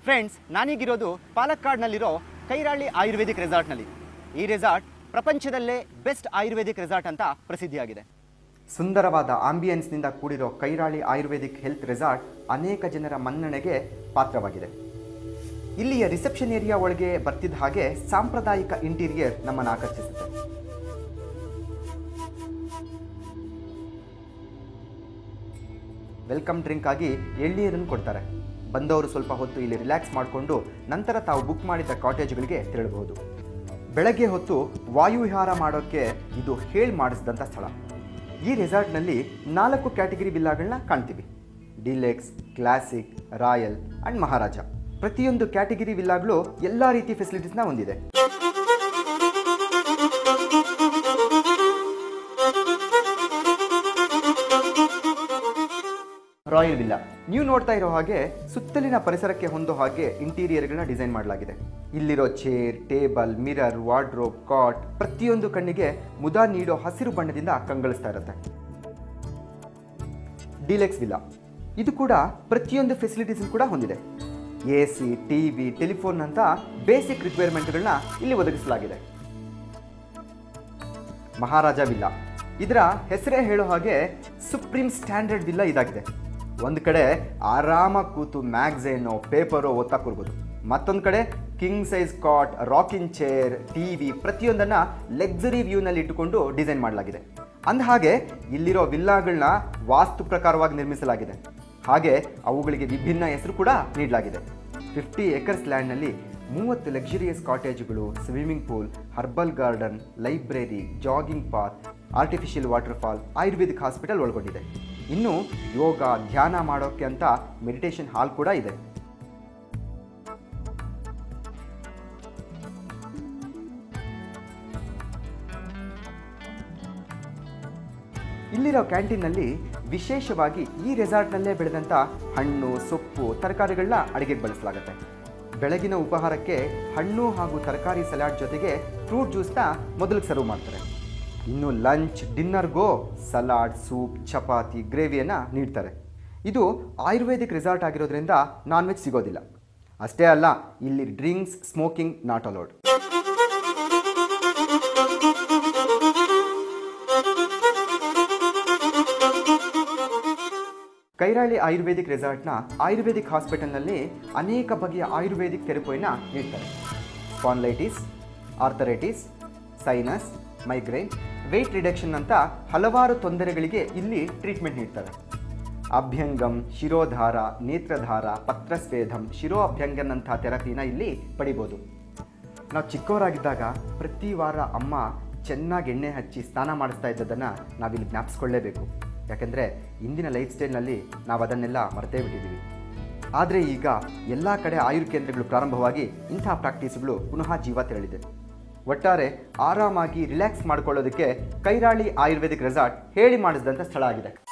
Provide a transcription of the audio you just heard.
friends ನಾನೀಗಿರೋದು ಪಾಲಕ್ಕಾಡ್ನಲ್ಲಿರೋ ಕೈರಾಳಿ Ayurvedic ರೆಸಾರ್ಟ್ನಲ್ಲಿ ಈ resort ಪ್ರಪಂಚದಲ್ಲೇ ಬೆಸ್ಟ್ ಆಯುರ್ವೇದಿಕ್ ರೆಸಾರ್ಟ್ ಅಂತ ಪ್ರಸಿದ್ಧಿಯಾಗಿದೆ ಸುಂದರವಾದ ಆಂಬಿಯನ್ಸ್ನಿಂದ ಕೂಡಿರೋ ಕೈರಾಳಿ ಆಯುರ್ವೇದಿಕ್ ಹೆಲ್ತ್ ರೆಸಾರ್ಟ್ ಅನೇಕ ಜನರ ಮನ್ನಣೆಗೆ ಪಾತ್ರವಾಗಿದೆ ಇಲ್ಲಿಯ ರಿಸೆಪ್ಷನ್ ಏರಿಯಾ ಒಳಗೆ ಬರ್ತಿದ್ದ ಹಾಗೆ ಸಾಂಪ್ರದಾಯಿಕ ಇಂಟೀರಿಯರ್ ನಮ್ಮನ್ನು ಆಕರ್ಷಿಸುತ್ತೆ ವೆಲ್ಕಮ್ ಡ್ರಿಂಕ್ ಆಗಿ ಎಳ್ನೀರನ್ನು ಕೊಡ್ತಾರೆ ಬಂದವರು ಸ್ವಲ್ಪ ಹೊತ್ತು ಇಲ್ಲಿ ರಿಲ್ಯಾಕ್ಸ್ ಮಾಡಿಕೊಂಡು ನಂತರ ತಾವು ಬುಕ್ ಮಾಡಿದ ಕಾಟೇಜ್ಗಳಿಗೆ ತೆರಳಬಹುದು ಬೆಳಗ್ಗೆ ಹೊತ್ತು ವಾಯುವಿಹಾರ ಮಾಡೋಕ್ಕೆ ಇದು ಹೇಳಿ ಮಾಡಿಸಿದಂಥ ಸ್ಥಳ ಈ ರೆಸಾರ್ಟ್ನಲ್ಲಿ ನಾಲ್ಕು ಕ್ಯಾಟಗರಿ ವಿಲ್ಲಾಗಳನ್ನ ಕಾಣ್ತೀವಿ deluxe classic royal and Maharaja ಪ್ರತಿಯೊಂದು ಕ್ಯಾಟಗರಿ ವಿಲ್ಲಾಗಳು ಎಲ್ಲ ರೀತಿ ಫೆಸಿಲಿಟೀಸ್ನ ಹೊಂದಿದೆ ರಾಯಲ್ ವಿಲ್ಲಾ ನೀವು ನೋಡ್ತಾ ಇರೋ ಹಾಗೆ ಸುತ್ತಲಿನ ಪರಿಸರಕ್ಕೆ ಹೊಂದೋ ಹಾಗೆ ಇಂಟೀರಿಯರ್ಗಳನ್ನ ಡಿಸೈನ್ ಮಾಡಲಾಗಿದೆ ಇಲ್ಲಿರೋ chair table mirror wardrobe cot ಪ್ರತಿಯೊಂದು ಕಣ್ಣಿಗೆ ಮುದ ನೀಡೋ ಹಸಿರು ಬಣ್ಣದಿಂದ ಕಂಗೊಳಿಸ್ತಾ ಇರುತ್ತೆ ಡಿಲೆಕ್ಸ್ ವಿಲ್ಲಾ ಇದು ಕೂಡ ಪ್ರತಿಯೊಂದು ಫೆಸಿಲಿಟೀಸ್ ಕೂಡ ಹೊಂದಿದೆ A C T V telephone ಅಂತ ಬೇಸಿಕ್ ರಿಕ್ವೈರ್ಮೆಂಟ್ಗಳನ್ನ ಇಲ್ಲಿ ಒದಗಿಸಲಾಗಿದೆ ಮಹಾರಾಜ ವಿಲ್ಲಾ ಇದರ ಹೆಸರೇ ಹೇಳೋ ಹಾಗೆ ಸುಪ್ರೀಂ ಸ್ಟ್ಯಾಂಡರ್ಡ್ ವಿಲ್ಲಾ ಇದಾಗಿದೆ ಒಂದು ಕಡೆ ಆರಾಮಾಗಿ ಕೂತು ಮ್ಯಾಗ್ಝೈನೋ ಪೇಪರೋ ಓದ್ತಾ ಕೂರ್ಬೋದು ಮತ್ತೊಂದು ಕಡೆ king size cot rocking chair T V ಪ್ರತಿಯೊಂದನ್ನು ಲೆಕ್ಸರಿ ವ್ಯೂನಲ್ಲಿ ಇಟ್ಟುಕೊಂಡು ಡಿಸೈನ್ ಮಾಡಲಾಗಿದೆ ಅಂದ ಹಾಗೆ ಇಲ್ಲಿರೋ ವಿಲ್ಲಾಗಳನ್ನ ವಾಸ್ತು ಪ್ರಕಾರವಾಗಿ ನಿರ್ಮಿಸಲಾಗಿದೆ ಹಾಗೆ ಅವುಗಳಿಗೆ ವಿಭಿನ್ನ ಹೆಸರು ಕೂಡ ನೀಡಲಾಗಿದೆ ಫಿಫ್ಟಿ ಏಕರ್ಸ್ ಲ್ಯಾಂಡ್ನಲ್ಲಿ ಮೂವತ್ತು ಲಕ್ಸುರಿಯಸ್ ಕಾಟೇಜ್ಗಳು swimming pool herbal garden library jogging path artificial waterfall ayurvedic hospital ಒಳಗೊಂಡಿದೆ ಇನ್ನು ಯೋಗ ಧ್ಯಾನ ಮಾಡೋಕ್ಕೆ ಅಂತ ಮೆಡಿಟೇಷನ್ ಹಾಲ್ ಕೂಡ ಇದೆ ಇಲ್ಲಿರೋ ಕ್ಯಾಂಟೀನ್ನಲ್ಲಿ ವಿಶೇಷವಾಗಿ ಈ ರೆಸಾರ್ಟ್ನಲ್ಲೇ ಬೆಳೆದಂಥ ಹಣ್ಣು ಸೊಪ್ಪು ತರಕಾರಿಗಳನ್ನ ಅಡುಗೆಗೆ ಬಳಸಲಾಗುತ್ತೆ ಬೆಳಗಿನ ಉಪಹಾರಕ್ಕೆ ಹಣ್ಣು ಹಾಗೂ ತರಕಾರಿ ಸಲಾಡ್ ಜೊತೆಗೆ ಫ್ರೂಟ್ ಜ್ಯೂಸ್ನ ಮೊದಲಿಗೆ ಸರ್ವ್ ಮಾಡ್ತಾರೆ ಇನ್ನು ಲಂಚ್ ಡಿನ್ನರ್ಗೋ ಸಲಾಡ್ ಸೂಪ್ ಚಪಾತಿ ಗ್ರೇವಿಯನ್ನು ನೀಡ್ತಾರೆ ಇದು ಆಯುರ್ವೇದಿಕ್ ರೆಸಾರ್ಟ್ ಆಗಿರೋದ್ರಿಂದ ನಾನ್ ವೆಜ್ ಸಿಗೋದಿಲ್ಲ ಅಷ್ಟೇ ಅಲ್ಲ ಇಲ್ಲಿ drinks smoking not allowed Kairali ayurvedic ರೆಸಾರ್ಟ್ನ ಆಯುರ್ವೇದಿಕ್ ಹಾಸ್ಪಿಟಲ್ನಲ್ಲಿ ಅನೇಕ ಬಗೆಯ ಆಯುರ್ವೇದಿಕ್ ಥೆರಪಿಯನ್ನು ನೀಡ್ತಾರೆ spondylitis arthritis sinus migraine weight reduction ಅಂತ ಹಲವಾರು ತೊಂದರೆಗಳಿಗೆ ಇಲ್ಲಿ ಟ್ರೀಟ್ಮೆಂಟ್ ನೀಡ್ತಾರೆ ಅಭ್ಯಂಗಂ ಶಿರೋಧಾರ ನೇತ್ರಧಾರ ಪತ್ರಸ್ವೇದಂ ಶಿರೋ ಅಭ್ಯಂಗನ್ ಅಂಥ ಥೆರಪಿನ ಇಲ್ಲಿ ಪಡಿಬೋದು ನಾವು ಚಿಕ್ಕವರಾಗಿದ್ದಾಗ ಪ್ರತಿ ವಾರ ಅಮ್ಮ ಚೆನ್ನಾಗಿ ಎಣ್ಣೆ ಹಚ್ಚಿ ಸ್ನಾನ ಮಾಡಿಸ್ತಾ ಇದ್ದದನ್ನು ನಾವಿಲ್ಲಿ ಜ್ಞಾಪಿಸ್ಕೊಳ್ಳೇಬೇಕು ಯಾಕೆಂದರೆ ಇಂದಿನ ಲೈಫ್ ಸ್ಟೈಲ್ನಲ್ಲಿ ನಾವು ಅದನ್ನೆಲ್ಲ ಮರೆತೇ ಬಿಟ್ಟಿದ್ದೀವಿ ಆದರೆ ಈಗ ಎಲ್ಲ ಕಡೆ ಆಯುರ್ ಕೇಂದ್ರಗಳು ಪ್ರಾರಂಭವಾಗಿ ಇಂಥ ಪ್ರಾಕ್ಟೀಸ್ಗಳು ಪುನಃ ಜೀವ ತೆರಳಿದೆ ಒಟ್ಟಾರೆ ಆರಾಮಾಗಿ ರಿಲ್ಯಾಕ್ಸ್ ಮಾಡ್ಕೊಳ್ಳೋದಕ್ಕೆ ಕೈರಾಳಿ ಆಯುರ್ವೇದಿಕ್ ರೆಸಾರ್ಟ್ ಹೇಳಿ ಮಾಡಿಸಿದಂಥ ಸ್ಥಳ ಆಗಿದೆ